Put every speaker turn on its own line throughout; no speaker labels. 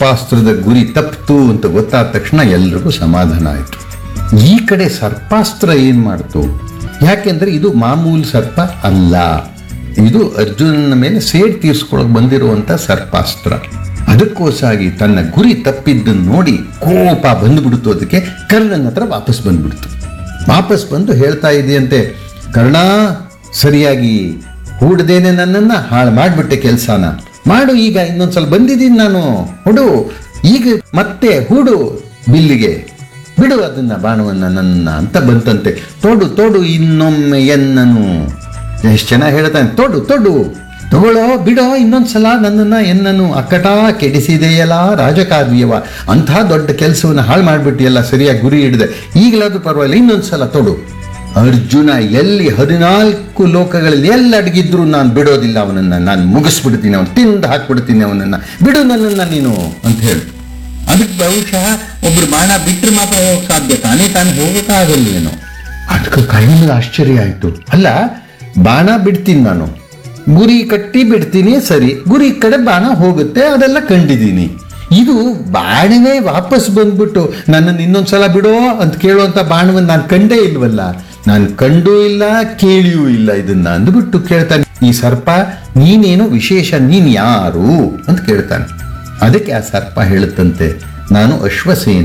ಸರ್ಪಾಸ್ತ್ರದ ಗುರಿ ತಪ್ಪಿತು ಅಂತ ಗೊತ್ತಾದ ತಕ್ಷಣ ಎಲ್ರಿಗೂ ಸಮಾಧಾನ ಆಯಿತು ಈ ಕಡೆ ಸರ್ಪಾಸ್ತ್ರ ಏನ್ ಮಾಡ್ತು ಯಾಕೆಂದ್ರೆ ಇದು ಮಾಮೂಲು ಸರ್ಪ ಅಲ್ಲ ಇದು ಅರ್ಜುನನ ಮೇಲೆ ಸೇಡ್ ತೀರ್ಸ್ಕೊಳಕ್ ಬಂದಿರುವಂತ ಸರ್ಪಾಸ್ತ್ರ ಅದಕ್ಕೋಸಾಗಿ ತನ್ನ ಗುರಿ ತಪ್ಪಿದ್ದನ್ನು ನೋಡಿ ಕೋಪ ಬಂದ್ಬಿಡ್ತು ಅದಕ್ಕೆ ಕರ್ಣನ ಹತ್ರ ವಾಪಸ್ ಬಂದ್ಬಿಡ್ತು ವಾಪಸ್ ಬಂದು ಹೇಳ್ತಾ ಇದೆಯಂತೆ ಕರ್ಣ ಸರಿಯಾಗಿ ಹೂಡ್ದೇನೆ ನನ್ನನ್ನ ಹಾಳು ಮಾಡಿಬಿಟ್ಟೆ ಕೆಲಸನ ಮಾಡು ಈಗ ಇನ್ನೊಂದ್ಸಲ ಬಂದಿದ್ದೀನಿ ನಾನು ಹುಡು ಈಗ ಮತ್ತೆ ಹೂಡು ಬಿಲ್ಲಿಗೆ ಬಿಡು ಅದನ್ನ ಬಾಣವನ್ನ ನನ್ನ ಅಂತ ಬಂತಂತೆ ತೋಡು ತೋಡು ಇನ್ನೊಮ್ಮೆ ಎನ್ನನು ಎಷ್ಟು ಚೆನ್ನಾಗಿ ಹೇಳ್ತಾನೆ ತೋಡು ತೋಡು ತಗೊಳ್ಳೋ ಬಿಡೋ ಇನ್ನೊಂದ್ಸಲ ನನ್ನನ್ನ ಎನ್ನನು ಅಕ್ಕಟ ಕೆಡಿಸಿದೆಯಲ್ಲ ರಾಜಕಾರ್ಯವ ಅಂಥ ದೊಡ್ಡ ಕೆಲಸವನ್ನ ಹಾಳು ಮಾಡಿಬಿಟ್ಟಿಯಲ್ಲ ಸರಿಯಾಗಿ ಗುರಿ ಹಿಡಿದೆ ಈಗಲಾದ್ರೂ ಪರವಾಗಿಲ್ಲ ಇನ್ನೊಂದ್ಸಲ ತೊಡು ಅರ್ಜುನ ಎಲ್ಲಿ ಹದಿನಾಲ್ಕು ಲೋಕಗಳಲ್ಲಿ ಎಲ್ಲಿ ಅಡಗಿದ್ರು ನಾನು ಬಿಡೋದಿಲ್ಲ ಅವನನ್ನ ನಾನು ಮುಗಿಸ್ಬಿಡ್ತೀನಿ ಅವನು ತಿಂದು ಹಾಕ್ಬಿಡ್ತೀನಿ ಅವನನ್ನ ಬಿಡು ನನ್ನನ್ನ ನೀನು ಅಂತ ಹೇಳಿ ಅದಕ್ಕೆ ಬಹುಶಃ ಒಬ್ರು ಬಾಣ ಬಿಟ್ಟರೆ ಮಾತ್ರ ಹೋಗಕ್ ಸಾಧ್ಯ ತಾನೇ ತಾನು ಹೋಗಕ್ಕಾಗಲ್ವೇನೋ ಅದಕ್ಕೆ ಕೈಯಿಂದ ಆಶ್ಚರ್ಯ ಆಯ್ತು ಅಲ್ಲ ಬಾಣ ಬಿಡ್ತೀನಿ ನಾನು ಗುರಿ ಕಟ್ಟಿ ಬಿಡ್ತೀನಿ ಸರಿ ಗುರಿ ಕಡೆ ಬಾಣ ಹೋಗುತ್ತೆ ಅದೆಲ್ಲ ಕಂಡಿದ್ದೀನಿ ಇದು ಬಾಣವೇ ವಾಪಸ್ ಬಂದ್ಬಿಟ್ಟು ನನ್ನನ್ನು ಇನ್ನೊಂದ್ಸಲ ಬಿಡೋ ಅಂತ ಕೇಳುವಂತ ಬಾಣವನ್ನು ನಾನು ಕಂಡೇ ಇಲ್ವಲ್ಲ ನಾನು ಕಂಡೂ ಇಲ್ಲ ಕೇಳಿಯೂ ಇಲ್ಲ ಇದನ್ನ ಅಂದ್ಬಿಟ್ಟು ಕೇಳ್ತಾನೆ ಈ ಸರ್ಪ ನೀನೇನು ವಿಶೇಷ ನೀನ್ ಯಾರು ಅಂತ ಕೇಳ್ತಾನೆ ಅದಕ್ಕೆ ಆ ಸರ್ಪ ಹೇಳುತ್ತಂತೆ ನಾನು ಅಶ್ವಸೇನ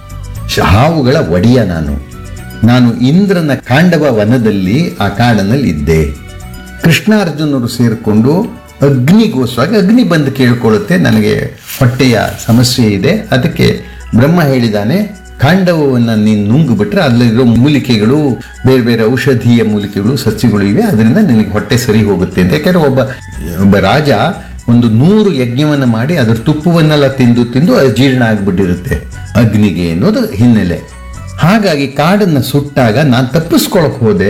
ಹಾವುಗಳ ಒಡೆಯ ನಾನು ನಾನು ಇಂದ್ರನ ಕಾಂಡವ ವನದಲ್ಲಿ ಆ ಕಾಡನಲ್ಲಿ ಇದ್ದೆ ಕೃಷ್ಣಾರ್ಜುನರು ಸೇರಿಕೊಂಡು ಅಗ್ನಿಗೋಸ್ವಾಗಿ ಅಗ್ನಿ ಬಂದು ಕೇಳ್ಕೊಳ್ಳುತ್ತೆ ನನಗೆ ಹೊಟ್ಟೆಯ ಸಮಸ್ಯೆ ಇದೆ ಅದಕ್ಕೆ ಬ್ರಹ್ಮ ಹೇಳಿದಾನೆ ಕಾಂಡವವನ್ನು ನೀನು ನುಂಗ್ಬಿಟ್ರೆ ಅಲ್ಲಿರೋ ಮೂಲಿಕೆಗಳು ಬೇರೆ ಬೇರೆ ಔಷಧೀಯ ಮೂಲಿಕೆಗಳು ಸಸ್ಯಗಳು ಇವೆ ಅದರಿಂದ ನಿನಗೆ ಹೊಟ್ಟೆ ಸರಿ ಹೋಗುತ್ತೆ ಅಂತ ಯಾಕಂದ್ರೆ ಒಬ್ಬ ಒಬ್ಬ ರಾಜ ಒಂದು ನೂರು ಯಜ್ಞವನ್ನು ಮಾಡಿ ಅದರ ತುಪ್ಪವನ್ನೆಲ್ಲ ತಿಂದು ತಿಂದು ಅಜೀರ್ಣ ಆಗ್ಬಿಟ್ಟಿರುತ್ತೆ ಅಗ್ನಿಗೆ ಅನ್ನೋದು ಹಿನ್ನೆಲೆ ಹಾಗಾಗಿ ಕಾಡನ್ನ ಸುಟ್ಟಾಗ ನಾನು ತಪ್ಪಿಸ್ಕೊಳಕ್ ಹೋದೆ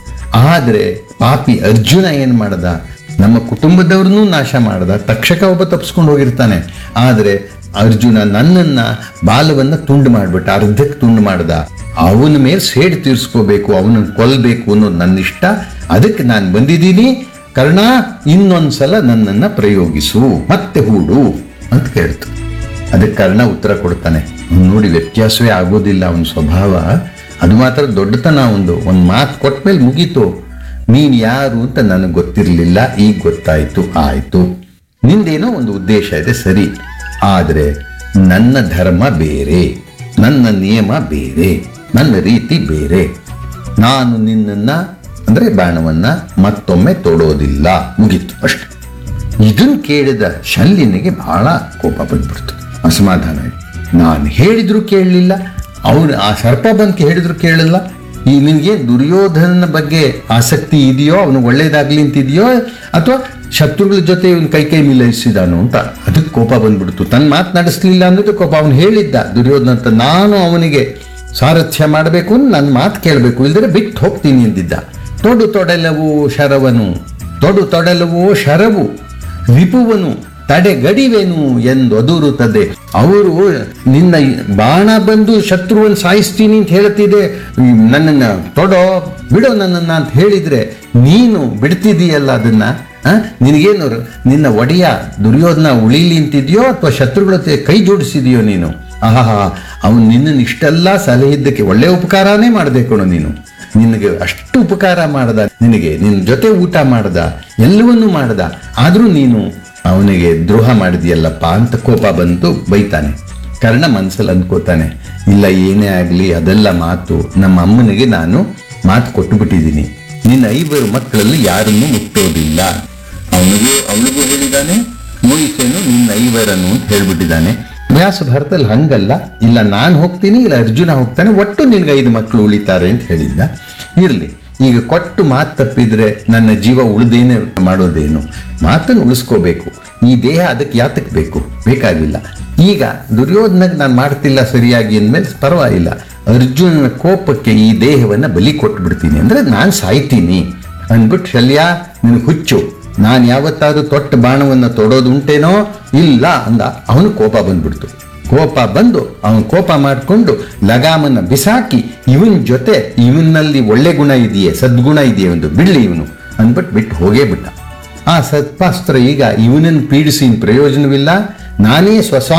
ಆದ್ರೆ ಪಾಪಿ ಅರ್ಜುನ ಏನ್ ಮಾಡ್ದ ನಮ್ಮ ಕುಟುಂಬದವ್ರನ್ನೂ ನಾಶ ಮಾಡ್ದ ತಕ್ಷಕ ಒಬ್ಬ ತಪ್ಪಿಸ್ಕೊಂಡು ಹೋಗಿರ್ತಾನೆ ಆದ್ರೆ ಅರ್ಜುನ ನನ್ನನ್ನ ಬಾಲವನ್ನ ತುಂಡು ಮಾಡ್ಬಿಟ್ಟ ಅರ್ಧಕ್ಕೆ ತುಂಡು ಮಾಡ್ದ ಅವನ ಮೇಲೆ ಸೇಡ್ ತೀರ್ಸ್ಕೋಬೇಕು ಅವನನ್ನ ಕೊಲ್ಬೇಕು ಅನ್ನೋದು ನನ್ನ ಇಷ್ಟ ಅದಕ್ಕೆ ನಾನು ಬಂದಿದ್ದೀನಿ ಕರ್ಣ ಇನ್ನೊಂದ್ಸಲ ನನ್ನನ್ನ ಪ್ರಯೋಗಿಸು ಮತ್ತೆ ಹೂಡು ಅಂತ ಕೇಳ್ತು ಅದಕ್ಕೆ ಕರ್ಣ ಉತ್ತರ ಕೊಡ್ತಾನೆ ಅವ್ನು ನೋಡಿ ವ್ಯತ್ಯಾಸವೇ ಆಗೋದಿಲ್ಲ ಅವನ ಸ್ವಭಾವ ಅದು ಮಾತ್ರ ದೊಡ್ಡತನ ಒಂದು ಒಂದು ಮಾತು ಕೊಟ್ಮೇಲೆ ಮುಗೀತು ನೀನ್ ಯಾರು ಅಂತ ನನಗೆ ಗೊತ್ತಿರಲಿಲ್ಲ ಈಗ ಗೊತ್ತಾಯ್ತು ಆಯ್ತು ನಿಂದೇನೋ ಒಂದು ಉದ್ದೇಶ ಇದೆ ಸರಿ ಆದ್ರೆ ನನ್ನ ಧರ್ಮ ಬೇರೆ ನನ್ನ ನಿಯಮ ಬೇರೆ ನನ್ನ ರೀತಿ ಬೇರೆ ನಾನು ನಿನ್ನನ್ನ ಅಂದ್ರೆ ಬಾಣವನ್ನ ಮತ್ತೊಮ್ಮೆ ತೊಡೋದಿಲ್ಲ ಮುಗೀತು ಅಷ್ಟೆ ಇದನ್ ಕೇಳಿದ ಶಲ್ಯನಿಗೆ ಬಹಳ ಕೋಪ ಬಂದ್ಬಿಡ್ತು ಅಸಮಾಧಾನ ಆಯ್ತು ನಾನು ಹೇಳಿದ್ರು ಕೇಳಲಿಲ್ಲ ಅವನು ಆ ಸರ್ಪ ಬಂದು ಹೇಳಿದ್ರು ಕೇಳಲಿಲ್ಲ ಈ ನಿನಗೆ ದುರ್ಯೋಧನನ ಬಗ್ಗೆ ಆಸಕ್ತಿ ಇದೆಯೋ ಅವನು ಒಳ್ಳೇದಾಗ್ಲಿ ಅಂತಿದೆಯೋ ಅಥವಾ ಶತ್ರುಗಳ ಜೊತೆ ಇವನು ಕೈ ಕೈ ಮಿಲೈಸಿದಾನು ಅಂತ ಅದಕ್ಕೆ ಕೋಪ ಬಂದ್ಬಿಡ್ತು ತನ್ನ ಮಾತು ನಡೆಸಲಿಲ್ಲ ಅನ್ನೋದು ಕೋಪ ಅವನು ಹೇಳಿದ್ದ ದುರ್ಯೋಧನ ಅಂತ ನಾನು ಅವನಿಗೆ ಸಾರಥ್ಯ ಮಾಡಬೇಕು ನನ್ನ ಮಾತು ಕೇಳಬೇಕು ಇಲ್ದರೆ ಬಿಟ್ಟು ಹೋಗ್ತೀನಿ ಎಂದಿದ್ದ ತೊಡು ತೊಡಲವು ಶರವನು ತೊಡು ತೊಡಲವು ಶರವು ರಿಪುವನು ತಡೆಗಡಿವೆನು ಎಂದು ಅದುರುತ್ತದೆ ಅವರು ನಿನ್ನ ಬಾಣ ಬಂದು ಶತ್ರುವನ್ನು ಸಾಯಿಸ್ತೀನಿ ಅಂತ ಹೇಳ್ತಿದೆ ನನ್ನನ್ನ ತೊಡೋ ಬಿಡೋ ನನ್ನನ್ನ ಅಂತ ಹೇಳಿದ್ರೆ ನೀನು ಬಿಡ್ತಿದೀಯಲ್ಲ ಅದನ್ನ ಆ? ನಿನಗೇನು ನಿನ್ನ ಒಡೆಯ ದುರ್ಯೋಧನ ಉಳಿಲಿ ಅಂತಿದ್ಯೋ ಅಥವಾ ಶತ್ರುಗಳ ಜೊತೆ ಕೈ ಜೋಡಿಸಿದೆಯೋ ನೀನು ಆಹಾ ಅವನು ನಿನ್ನನ್ನು ಇಷ್ಟೆಲ್ಲ ಸಲಹಿದ್ದಕ್ಕೆ ಒಳ್ಳೆ ಉಪಕಾರನೇ ಮಾಡದೆ ಕಣೋ ನೀನು ನಿನಗೆ ಅಷ್ಟು ಉಪಕಾರ ಮಾಡದ ನಿನಗೆ ನಿನ್ನ ಜೊತೆ ಊಟ ಮಾಡ್ದ ಎಲ್ಲವನ್ನೂ ಮಾಡ್ದ ಆದ್ರೂ ನೀನು ಅವನಿಗೆ ದ್ರೋಹ ಮಾಡಿದ್ಯಲ್ಲಪ್ಪ ಅಂತ ಕೋಪ ಬಂತು ಬೈತಾನೆ ಕರ್ಣ ಮನ್ಸಲ್ಲಿ ಅನ್ಕೋತಾನೆ ಇಲ್ಲ ಏನೇ ಆಗಲಿ ಅದೆಲ್ಲ ಮಾತು ನಮ್ಮ ಅಮ್ಮನಿಗೆ ನಾನು ಮಾತು ಕೊಟ್ಟು ಬಿಟ್ಟಿದ್ದೀನಿ ನಿನ್ನ ಐವರು ಮಕ್ಕಳಲ್ಲಿ ಯಾರನ್ನೂ ಮುಟ್ಟೋದಿಲ್ಲ ಅವನಿಗೂ ಅವಳಿಗೂ ಹೇಳಿದ್ದಾನೆ ಮೋಹಿಸೇನು ನಿನ್ನ ಐವರನ್ನು ಅಂತ ಹೇಳ್ಬಿಟ್ಟಿದ್ದಾನೆ ವ್ಯಾಸ ಭಾರತದಲ್ಲಿ ಹಂಗಲ್ಲ ಇಲ್ಲ ನಾನು ಹೋಗ್ತೀನಿ ಇಲ್ಲ ಅರ್ಜುನ ಹೋಗ್ತಾನೆ ಒಟ್ಟು ನಿನ್ಗೆ ಐದು ಮಕ್ಕಳು ಉಳಿತಾರೆ ಅಂತ ಹೇಳಿದ್ದ ಇರಲಿ ಈಗ ಕೊಟ್ಟು ಮಾತು ತಪ್ಪಿದ್ರೆ ನನ್ನ ಜೀವ ಉಳಿದೇನೆ ಮಾಡೋದೇನು ಮಾತನ್ನು ಉಳಿಸ್ಕೋಬೇಕು ಈ ದೇಹ ಅದಕ್ಕೆ ಯಾತಕ್ಕೆ ಬೇಕು ಬೇಕಾಗಿಲ್ಲ ಈಗ ದುರ್ಯೋಧನಕ್ಕೆ ನಾನು ಮಾಡ್ತಿಲ್ಲ ಸರಿಯಾಗಿ ಅಂದಮೇಲೆ ಪರವಾಗಿಲ್ಲ ಅರ್ಜುನನ ಕೋಪಕ್ಕೆ ಈ ದೇಹವನ್ನ ಬಲಿ ಕೊಟ್ಬಿಡ್ತೀನಿ ಅಂದ್ರೆ ನಾನು ಸಾಯ್ತೀನಿ ಅಂದ್ಬಿಟ್ಟು ಶಲ್ಯ ನಿನಗೆ ಹುಚ್ಚು ನಾನು ಯಾವತ್ತಾದ್ರೂ ತೊಟ್ಟ ಬಾಣವನ್ನ ತೊಡೋದುಂಟೇನೋ ಇಲ್ಲ ಅಂದ ಅವನು ಕೋಪ ಬಂದ್ಬಿಡ್ತು ಕೋಪ ಬಂದು ಅವನು ಕೋಪ ಮಾಡಿಕೊಂಡು ಲಗಾಮನ್ನ ಬಿಸಾಕಿ ಇವನ್ ಜೊತೆ ಇವನಲ್ಲಿ ಒಳ್ಳೆ ಗುಣ ಇದೆಯೇ ಸದ್ಗುಣ ಇದೆಯೇ ಒಂದು ಬಿಡ್ಲಿ ಇವನು ಅಂದ್ಬಿಟ್ಟು ಬಿಟ್ಟು ಹೋಗೇ ಬಿಟ್ಟ ಆ ಸತ್ಪಾಸ್ತ್ರ ಈಗ ಇವನನ್ನು ಪೀಡಿಸಿ ಪ್ರಯೋಜನವಿಲ್ಲ ನಾನೇ ಸ್ವಸ